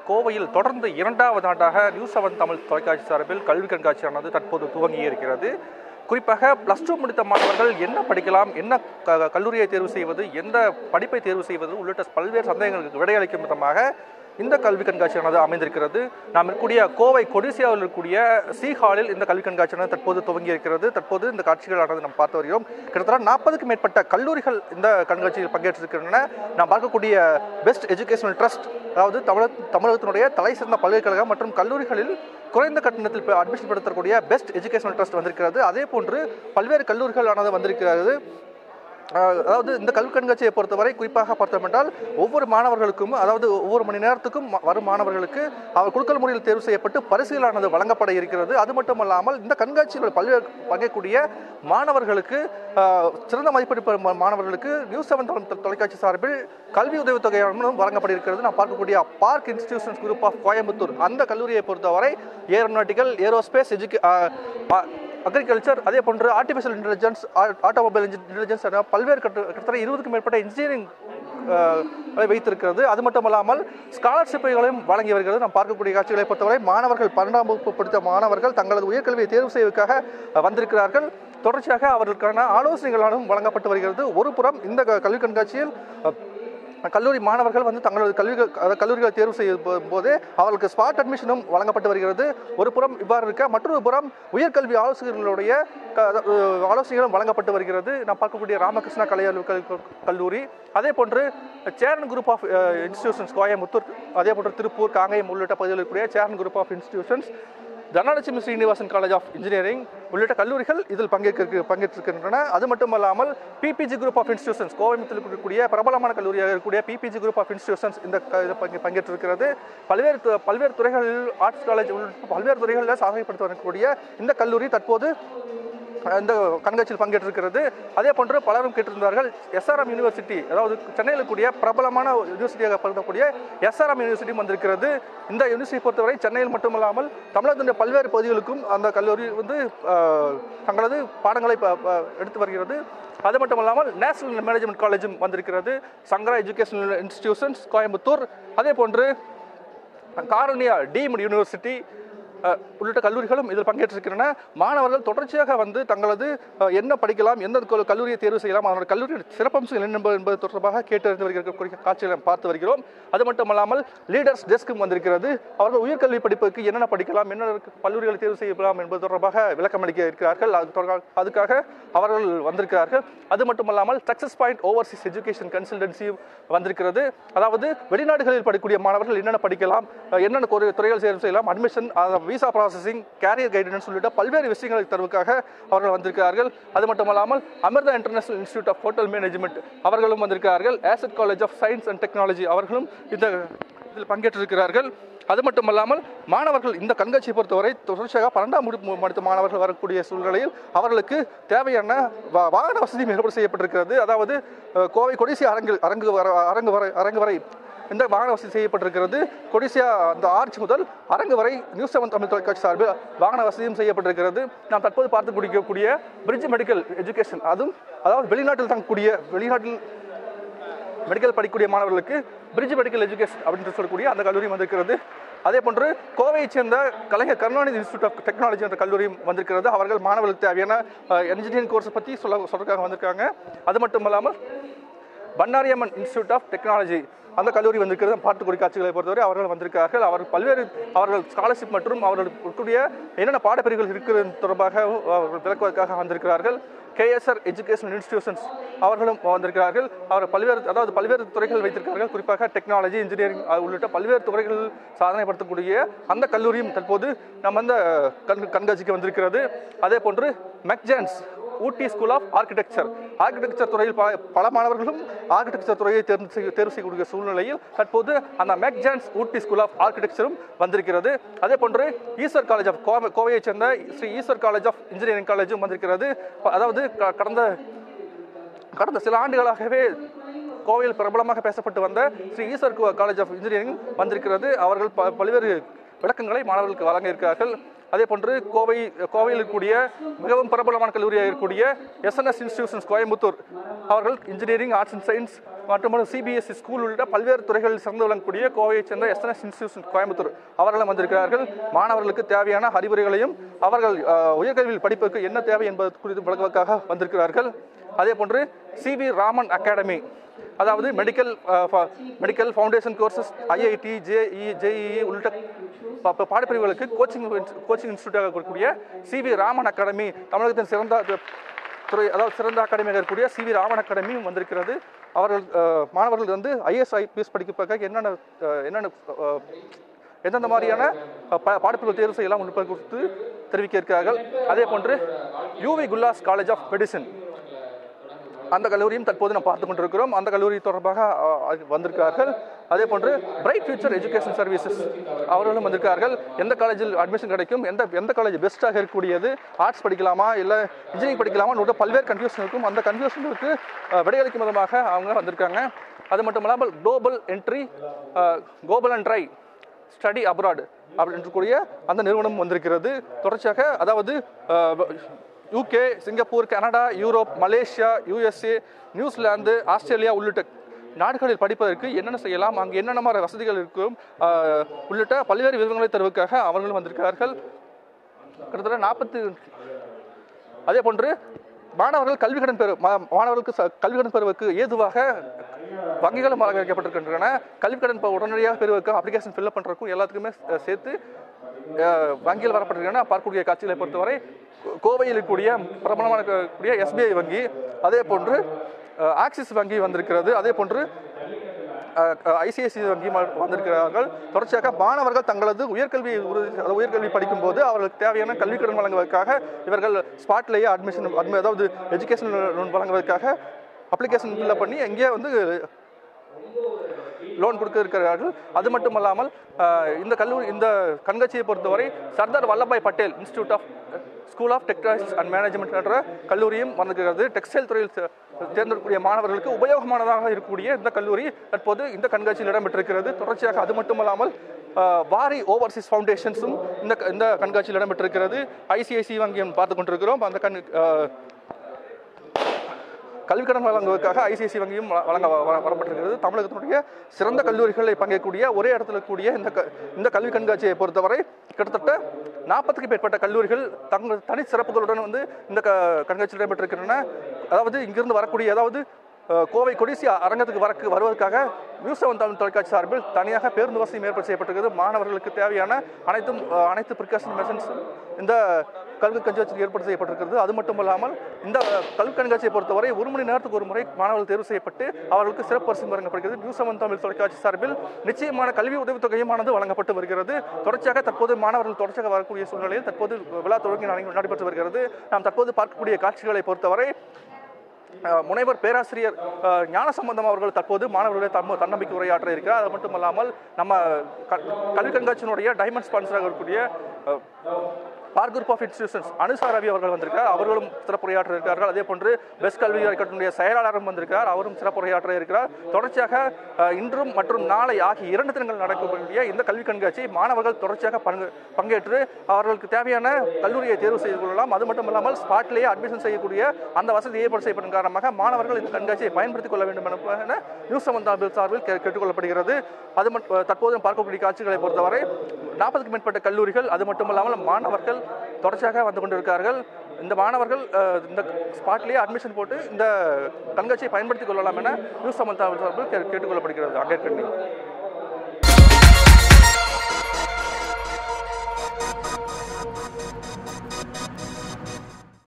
கோவையில் தொடர்ந்து இரண்டாவது ஆண்டாக நியூஸ் செவன் தமிழ் தொலைக்காட்சி சார்பில் கல்வி கண்காட்சியானது தற்போது துவங்கி இருக்கிறது குறிப்பாக ப்ளஸ் டூ முடித்த மாணவர்கள் என்ன படிக்கலாம் என்ன க- கல்லூரியை தேர்வு செய்வது எந்த படிப்பை தேர்வு செய்வது உள்ளிட்ட பல்வேறு சந்தேகங்களுக்கு விடையளிக்கும் விதமாக இந்த கல்வி கண்காட்சியானது அமைந்திருக்கிறது நாம் இருக்கக்கூடிய கோவை கொடிசியாவில் இருக்கக்கூடிய சி ஹாலில் இந்த கல்வி கண்காட்சியானது தற்போது துவங்கி இருக்கிறது தற்போது இந்த காட்சிகளானது நாம் பார்த்து வருகிறோம் கிட்டத்தட்ட நாற்பதுக்கும் மேற்பட்ட கல்லூரிகள் இந்த கண்காட்சியில் பங்கேற்றிருக்கின்றன நாம் பார்க்கக்கூடிய பெஸ்ட் எஜுகேஷனல் ட்ரஸ்ட் அதாவது தமிழக தமிழகத்தினுடைய தலை சிறந்த பல்கலைக்கழகம் மற்றும் கல்லூரிகளில் குறைந்த கட்டணத்தில் இப்போ அட்மிஷன் படுத்தக்கூடிய பெஸ்ட் எஜுகேஷனல் ட்ரஸ்ட் வந்திருக்கிறது அதே போன்று பல்வேறு கல்லூரிகளானது வந்திருக்கிறது அஹ் அதாவது இந்த கல்வி கண்காட்சியை பொறுத்தவரை குறிப்பாக பார்த்தோம் என்றால் ஒவ்வொரு மாணவர்களுக்கும் அதாவது ஒவ்வொரு மணி நேரத்துக்கும் ம- வரும் மாணவர்களுக்கு அவர் குழுக்கள் முறையில் தேர்வு செய்யப்பட்டு பரிசுகளானது வழங்கப்பட இருக்கிறது அது மட்டுமல்லாமல் இந்த கண்காட்சியில் பல்வேறு பங்கேற்கக்கூடிய மாணவர்களுக்கு அஹ், சிறந்த மதிப்பெண் பெறும் மா- மாணவர்களுக்கு நியூஸ் செவன் தொ- தொலைக்காட்சி சார்பில் கல்வி உதவித்தொகையானதும் வழங்கப்பட இருக்கிறது நான் பார்க்கக்கூடிய park institutions group of Coimbatore அந்த கல்லூரியை பொறுத்தவரை ஏரோநாட்டிக்கல் ஏரோஸ்பேஸ் எஜுகே அக்ரிகல்ச்சர் அதே போன்று ஆர்டிஃபிஷியல் இன்டெலிஜென்ஸ் ஆட்டோமொபைல் இன்டெலிஜென்ஸ் என பல்வேறு கட்டு கிட்டத்தட்ட இருபதுக்கும் மேற்பட்ட இன்ஜினியரிங் வைத்திருக்கிறது அது மட்டுமல்லாமல் ஸ்காலர்ஷிப்புகளையும் வழங்கி வருகிறது நாம் பார்க்கக்கூடிய காட்சிகளை பொறுத்தவரை மாணவர்கள் பன்னெண்டாம் வகுப்பு படித்த மாணவர்கள் தங்களது உயர்கல்வியை தேர்வு செய்வதற்காக அஹ், வந்திருக்கிறார்கள் தொடர்ச்சியாக அவர்களுக்கான ஆலோசனைகளாலும் வழங்கப்பட்டு வருகிறது ஒரு புறம் இந்த க- கல்வி கண்காட்சியில் அஹ், கல்லூரி மாணவர்கள் வந்து தங்களது கல்விகள் அதாவது கல்லூரிகளை தேர்வு செய்யும் போ- போது அவர்களுக்கு ஸ்பாட் அட்மிஷனும் வழங்கப்பட்டு வருகிறது ஒரு புறம் இவ்வாறு இருக்க மற்றொரு புறம் உயர்கல்வி ஆலோசகர்களுடைய க- அஹ் ஆலோசனைகளும் வழங்கப்பட்டு வருகிறது நான் பார்க்கக்கூடிய ராமகிருஷ்ணா கலை அறிவு கல்- கல்லூரி அதே போன்று Cheran group of institutions Coimbatore அதே போன்று திருப்பூர் காங்கேயம் உள்ளிட்ட பகுதிகளில் இருக்கக்கூடிய Cheran group of institutions Dhanalakshmi Srinivasan college of engineering உள்ளிட்ட கல்லூரிகள் இதில் பங்கேற்க பங்கேற்றிருக்கின்றன அது மட்டுமல்லாமல் பிபிஜி குரூப் ஆஃப் இன்ஸ்டிடியூஷன்ஸ் கோயம்புத்தூரில் இருக்கக்கூடிய பிரபலமான கல்லூரியாக இருக்கக்கூடிய பிபிஜி குரூப் ஆஃப் இன்ஸ்டிடியூஷன்ஸ் இந்த க- இதில் பங்கே பங்கேற்றிருக்கிறது பல்வேறு து- பல்வேறு துறைகளில் ஆர்ட்ஸ் காலேஜ் உள்ளிட்ட பல்வேறு துறைகளில் சாதனைப்படுத்த வரக்கூடிய இந்த கல்லூரி தற்போது இந்த கண்காட்சியில் பங்கேற்றிருக்கிறது அதே போன்று பலரும் கேட்டிருந்தார்கள் எஸ்ஆர்எம் யூனிவர்சிட்டி அதாவது சென்னையில் இருக்கக்கூடிய பிரபலமான யூனிவர்சிட்டியாக கருதக்கூடிய எஸ்ஆர்எம் யூனிவர்சிட்டி வந்திருக்கிறது இந்த யூனிவர்சிட்டி பொறுத்தவரை சென்னையில் மட்டுமல்லாமல் தமிழகத்தினுடைய பல்வேறு பகுதிகளுக்கும் அந்த கல்லூரி வந்து அஹ், தங்களது பாடங்களை ப- ப- எடுத்து வருகிறது அது மட்டுமல்லாமல் நேஷனல் மேனேஜ்மெண்ட் காலேஜும் வந்திருக்கிறது சங்கரா எஜுகேஷனல் இன்ஸ்டிடியூஷன்ஸ் கோயம்புத்தூர் அதே போன்று காரணியா டீம்டு யூனிவர்சிட்டி அஹ், உள்ளிட்ட கல்லூரிகளும் இதில் பங்கேற்றிருக்கின்றன மாணவர்கள் தொடர்ச்சியாக வந்து தங்களது அஹ், என்ன படிக்கலாம் எந்த கல்- கல்லூரியை தேர்வு செய்யலாம் அதனுடைய கல்லூரியின் சிறப்பம்சங்கள் என்ன என்பது என்பது தொடர்பாக கேட்டறிந்து வருகிற காட்சிகளை நாம் பார்த்து வருகிறோம் அது மட்டுமல்லாமல் லீடர்ஸ் டெஸ்க்கும் வந்திருக்கிறது அவர்கள் உயர்கல்வி படிப்புக்கு என்னென்ன படிக்கலாம் என்ன கல்லூரிகளை தேர்வு செய்யலாம் என்பது தொடர்பாக விளக்கம் அளிக்க இருக்கிறார்கள் அது தொடர்பாக அதுக்காக அவர்கள் வந்திருக்கிறார்கள் அது மட்டுமல்லாமல் success point overseas education consultancy வந்திருக்கிறது அதாவது வெளிநாடுகளில் படிக்கக்கூடிய மாணவர்கள் என்னென்ன படிக்கலாம் அஹ் என்னென்ன துறை- துறைகள் தேர்வு செய்யலாம் admission visa processing career guidance உள்ளிட்ட பல்வேறு விஷயங்களை தருவதற்காக அவர்கள் வந்திருக்கிறார்கள் அது மட்டுமல்லாமல் Amrita international institute of hotel management அவர்களும் வந்திருக்கிறார்கள் ஆசட் college of science and technology அவர்களும் இந்த இதில் பங்கேற்றிருக்கிறார்கள் அது மட்டுமல்லாமல் மாணவர்கள் இந்த கண்காட்சியை பொறுத்தவரை தொடர்ச்சியாக பன்னெண்டாம் முடிப்பு முடித்த மாணவர்கள் வரக்கூடிய சூழ்நிலையில் அவர்களுக்கு தேவையான வா- வாகன வசதியும் ஏற்பாடு செய்யப்பட்டிருக்கிறது அதாவது அஹ், கோவை கொடிசி அரங்கு அரங்கு வர அரங்கு வரை அரங்கு வரை இந்த வாகன வசதி செய்யப்பட்டிருக்கிறது கொடிசியா அந்த ஆர்ச் முதல் அரங்கு வரை நியூஸ் செவன் தமிழ் தொலைக்காட்சி சார்பில் வாகன வசதியும் செய்யப்பட்டிருக்கிறது நாம் தற்போது பார்த்து முடிக்கக்கூடிய பிரிட்ஜ் மெடிக்கல் எஜுகேஷன் அதுவும் அதாவது வெளிநாட்டில் தங்கக்கூடிய வெளிநாட்டில் மெடிக்கல் படிக்கக்கூடிய மாணவர்களுக்கு பிரிட்ஜ் மெடிக்கல் எஜுகேஷன் அப்படின்னு சொல்லக்கூடிய அந்த கல்லூரி வந்திருக்கிறது அதே போன்று கோவையைச் சேர்ந்த Kalaignar Karunanidhi institute of technology என்ற கல்லூரியும் வந்திருக்கிறது அவர்கள் மாணவர்களுக்கு தேவையான இன்ஜினியரிங் கோர்ஸை பற்றி சொல்ல சொல்றதுக்காக வந்திருக்காங்க அது மட்டும் இல்லாமல் பன்னாரியம்மன் இன்ஸ்டியூட் ஆஃப் டெக்னாலஜி அந்த கல்லூரி வந்திருக்கிறது பாட்டுக்குடி காட்சிகளை பொறுத்தவரை அவர்கள் வந்திருக்கிறார்கள் அவர்கள் பல்வேறு அவர்கள் ஸ்காலர்ஷிப் மற்றும் அவர்களுக்கு இருக்கக்கூடிய என்னென்ன பாடப்பிரிவுகள் இருக்கிறது தொடர்பாக அவர்கள் விளக்குவதற்காக வந்திருக்கிறார்கள் கேஎஸ்ஆர் எஜுகேஷன் இன்ஸ்டிடியூஷன்ஸ் அவர்களும் வந்திருக்கிறார்கள் அவர் பல்வேறு அதாவது பல்வேறு துறைகள் வைத்திருக்கிறார்கள் குறிப்பாக டெக்னாலஜி இன்ஜினியரிங் உள்ளிட்ட பல்வேறு துறைகளில் சாதனைப்படுத்தக்கூடிய அந்த கல்லூரியும் தற்போது நம்ம அந்த கண் கண்காட்சிக்கு வந்திருக்கிறது அதே போன்று McGan's Ooty school of architecture architecture துறையில் ப- பல மாணவர்களும் ஆர்கிடெக்சர் துறையை தேர்வு செய்ய தேர்வு செய்யக்கூடிய சூழ்நிலையில் தற்போது அந்த மேக்ஜான்ஸ் ஊட்டி ஸ்கூல் ஆஃப் ஆர்கிடெக்சரும் வந்திருக்கிறது அதே போன்று ஈஸ்வர் காலேஜ் ஆஃப் கோவை கோவையைச் சேர்ந்த Sri Eswar college of engineering காலேஜும் வந்திருக்கிறது ப- அதாவது க- கடந்த கடந்த சில ஆண்டுகளாகவே கோவையில் பிரபலமாக பேசப்பட்டு வந்த Sri Eswar college of engineering வந்திருக்கிறது அவர்கள் ப- பல்வேறு விளக்கங்களை மாணவர்களுக்கு வழங்க இருக்கிறார்கள் அதே போன்று கோவை கோவையில் இருக்கக்கூடிய மிகவும் பிரபலமான கல்லூரியாக இருக்கக்கூடிய எஸ்என்எஸ் இன்ஸ்டிடியூஷன்ஸ் கோயம்புத்தூர் அவர்கள் இன்ஜினியரிங் ஆர்ட்ஸ் அண்ட் சயின்ஸ் மற்றும் சிபிஎஸ்இ ஸ்கூல் உள்ளிட்ட பல்வேறு துறைகளில் சிறந்து விளங்கக்கூடிய கோவையைச் சேர்ந்த எஸ்என்எஸ் இன்ஸ்டிடியூஷன் கோயம்புத்தூர் அவர்களும் வந்திருக்கிறார்கள் மாணவர்களுக்கு தேவையான அறிவுரைகளையும் அவர்கள் அஹ், உயர்கல்வியில் படிப்பதற்கு என்ன தேவை என்பது குறித்து விளக்குவதற்காக வந்திருக்கிறார்கள் அதே போன்று சிவி ராமன் அகாடமி அதாவது medical medical foundation courses IIT JEE JEE உள்ளிட்ட ப- ப- பாடப்பிரிவுகளுக்கு கோச்சிங் கோச்சிங் இன்ஸ்டியூட்டாக இருக்கக்கூடிய சிவி ராமன் அகாடமி தமிழகத்தின் சிறந்த துறை அதாவது சிறந்த அகாடமியாக இருக்கக்கூடிய சிவி ராமன் அகாடமியும் வந்திருக்கிறது அவர்கள் அஹ், மாணவர்கள் வந்து ஐஎஸ் ஐபிஎஸ் படிப்பதற்காக என்னென்ன அஹ், என்னென்ன அஹ், எந்தெந்த மாதிரியான அஹ், ப- பாடப்பிரிவு தேர்வு செய்யலாம் என்பது குறித்து தெரிவிக்க இருக்கிறார்கள் அதே போன்று UV Gullas college of medicine அந்த கல்லூரியும் தற்போது நாம் பார்த்து கொண்டிருக்கிறோம் அந்த கல்லூரி தொடர்பாக அஹ், அது வந்திருக்கிறார்கள் அதே போன்று பிரைட் ஃபியூச்சர் எஜுகேஷன் சர்வீசஸ் அவர்களும் வந்திருக்கிறார்கள் எந்த காலேஜில் அட்மிஷன் கிடைக்கும் எந்த எந்த காலேஜ் பெஸ்ட்டாக இருக்கக்கூடியது ஆர்ட்ஸ் படிக்கலாமா இல்லை இன்ஜினியரிங் படிக்கலாமா உள்ள பல்வேறு கன்ஃபியூஷன் இருக்கும் அந்த கன்ஃபியூஷனுக்கு அஹ், விடையளிக்கும் விதமாக அவங்க வந்திருக்காங்க அது மட்டும் இல்லாமல் global entry global and try study abroad அப்படின்னு கூடிய அந்த நிறுவனம் வந்திருக்கிறது தொடர்ச்சியாக அதாவது UK Singapore Canada Europe Malaysia USA New Zealand Australia உள்ளிட்ட நாடுகளில் படிப்பதற்கு என்னென்ன செய்யலாம் அங்கே என்னென்ன மாதிரி வசதிகள் இருக்கும் அஹ், உள்ளிட்ட பல்வேறு விவரங்களை தருவதற்காக அவர்களும் வந்திருக்கிறார்கள் கிட்டத்தட்ட நாற்பத்து அதே போன்று மாணவர்கள் கல்வி கடன் பெறு மா- மாணவர்களுக்கு ச- கல்வி கடன் பெறுவதற்கு ஏதுவாக வங்கிகளும் வைக்கப்பட்டிருக்கின்றன கல்வி கடன் பெ- உடனடியாக பெறுவதற்கு அப்ளிகேஷன் ஃபில்அப் பண்ணுறதுக்கும் எல்லாத்துக்குமே சே- சேர்த்து அஹ், வங்கியில் வரப்பட்டிருக்கின்றன பார்க்கக்கூடிய காட்சிகளை பொறுத்தவரை கோ- கோவையில் இருக்கக்கூடிய பிரபலமான க- கூடிய எஸ்பிஐ வங்கி அதே போன்று அஹ், ஆக்சிஸ் வங்கி வந்திருக்கிறது அதே போன்று ஐசிஐசி வங்கி ம- வந்திருக்கிறார்கள் தொடர்ச்சியாக மாணவர்கள் தங்களது உயர்கல்வி உறுதி அதாவது உயர்கல்வி படிக்கும்போது அவர்களுக்கு தேவையான கல்வி கடன் வழங்குவதற்காக இவர்கள் ஸ்பாட்லேயே அட்மிஷன் அட்மி அதாவது எஜுகேஷன் லோன் வழங்குவதற்காக அப்ளிகேஷன் ஃபில்அப் பண்ணி எங்கேயே வந்து லோன் கொடுக்க இருக்கிறார்கள் அது மட்டும் அல்லாமல் அஹ், இந்த கல்லூரி இந்த கண்காட்சியை பொறுத்தவரை Sardar Vallabhbhai Patel institute of school of textiles and management என்ற கல்லூரியும் வந்திருக்கிறது டெக்ஸ்டைல் துறையில் தே- தேர்ந்தெடுக்கக்கூடிய மாணவர்களுக்கு உபயோகமானதாக இருக்கக்கூடிய இந்த கல்லூரி தற்போது இந்த கண்காட்சியில் இடம்பெற்றிருக்கிறது தொடர்ச்சியாக அது மட்டுமல்லாமல் அஹ், வாரி ஓவர்சீஸ் ஃபவுண்டேஷன்ஸும் இந்த க- இந்த கண்காட்சியில் இடம்பெற்றிருக்கிறது ஐசிஐசி வங்கியும் பார்த்து கொண்டிருக்கிறோம் அந்த கண் அஹ், கல்வி கடன் வழங்குவதற்காக ஐசிஐசி வங்கியும் வ- வழங்க வ- வ- வரப்பட்டிருக்கிறது தமிழகத்தினுடைய சிறந்த கல்லூரிகளை பங்கேற்கக்கூடிய ஒரே இடத்துல கூடிய இந்த க- இந்த கல்வி கண்காட்சியை பொறுத்தவரை கிட்டத்தட்ட நாற்பதுக்கு மேற்பட்ட கல்லூரிகள் தங்கள் தனி சிறப்புகளுடன் வந்து இந்த க கண்காட்சியில் இடம்பெற்றிருக்கின்றன அதாவது இங்கிருந்து வரக்கூடிய அதாவது அஹ், கோவை கொடிசி அரங்கத்துக்கு வரக்கு வருவதற்காக நியூஸ் செவன் தமிழ் தொலைக்காட்சி சார்பில் தனியாக பேருந்து வசதி ஏற்பாடு செய்யப்பட்டிருக்கிறது மாணவர்களுக்கு தேவையான அனைத்தும் அஹ், அனைத்து ப்ரிகாஷன் மெஷன்ஸும் இந்த கல்வி கண்காட்சியில் ஏற்பாடு செய்யப்பட்டிருக்கிறது அது மட்டும் இல்லாமல் இந்த கல்வி கண்காட்சியை பொறுத்தவரை ஒரு மணி நேரத்துக்கு ஒரு முறை மாணவர்கள் தேர்வு செய்யப்பட்டு அவர்களுக்கு சிறப்பு பரிசு வழங்கப்படுகிறது நியூஸ் செவன் தமிழ் தொலைக்காட்சி சார்பில் நிச்சயமான கல்வி உதவித்தொகையுமானது வழங்கப்பட்டு வருகிறது தொடர்ச்சியாக தற்போது மாணவர்கள் தொடர்ச்சியாக வரக்கூடிய சூழ்நிலையில் தற்போது விழா தொடங்கி நட- நடைபெற்று வருகிறது நாம் தற்போது பார்க்கக்கூடிய காட்சிகளை பொறுத்தவரை அஹ், முனைவர் பேராசிரியர் அஹ், ஞானசம்பந்தம் அவர்கள் தற்போது மாணவர்களை தம்ம தன்னம்பிக்கை உரையாற்ற இருக்கிறார் அது மட்டும் இல்லாமல் நம்ம க- கல்வி கண்காட்சியினுடைய டைமண்ட் ஸ்பான்சராக இருக்கக்கூடிய அஹ், பார் group of institutions Anusha Ravi அவர்கள் வந்திருக்கார் அவர்களும் சிறப்புரையாற்ற இருக்கிறார்கள் அதே போன்று பெஸ்ட் கல்வி அறக்கட்டளையுடைய செயலாளரும் வந்திருக்கிறார் அவரும் சிறப்புரையாற்ற இருக்கிறார் தொடர்ச்சியாக அஹ், இன்றும் மற்றும் நாளை ஆகிய இரண்டு தினங்கள் நடக்கக்கூடிய இந்த கல்வி கண்காட்சி மாணவர்கள் தொடர்ச்சியாக பங்கு பங்கேற்று அவர்களுக்கு தேவையான கல்லூரியை தேர்வு செய்து கொள்ளலாம் அது மட்டும் இல்லாமல் ஸ்பாட்லேயே அட்மிஷன் செய்யக்கூடிய அந்த வசதி ஏற்பாடு செய்யப்படும் காரணமாக மாணவர்கள் இந்த கண்காட்சியை பயன்படுத்திக் கொள்ள வேண்டும் என நியூஸ் சம்பந்த சார்பில் கே- கேட்டுக்கொள்ளப்படுகிறது அது மட்டும் தற்போது பார்க்கக்கூடிய காட்சிகளை பொறுத்தவரை நாற்பதுக்கு மேற்பட்ட கல்லூரிகள் அது மட்டும் இல்லாமல் மாணவர்கள் தொடர்ச்சியாக வந்து கொண்டிருக்கிறார்கள் இந்த மாணவர்கள் அஹ், இந்த ஸ்பாட்லேயே அட்மிஷன் போட்டு இந்த கண்காட்சியை பயன்படுத்திக் கொள்ளலாம் என நியூஸ் சம்பந்த சார்பில் கே- கேட்டுக்கொள்ளப்படுகிறது அங்கேற்கனவே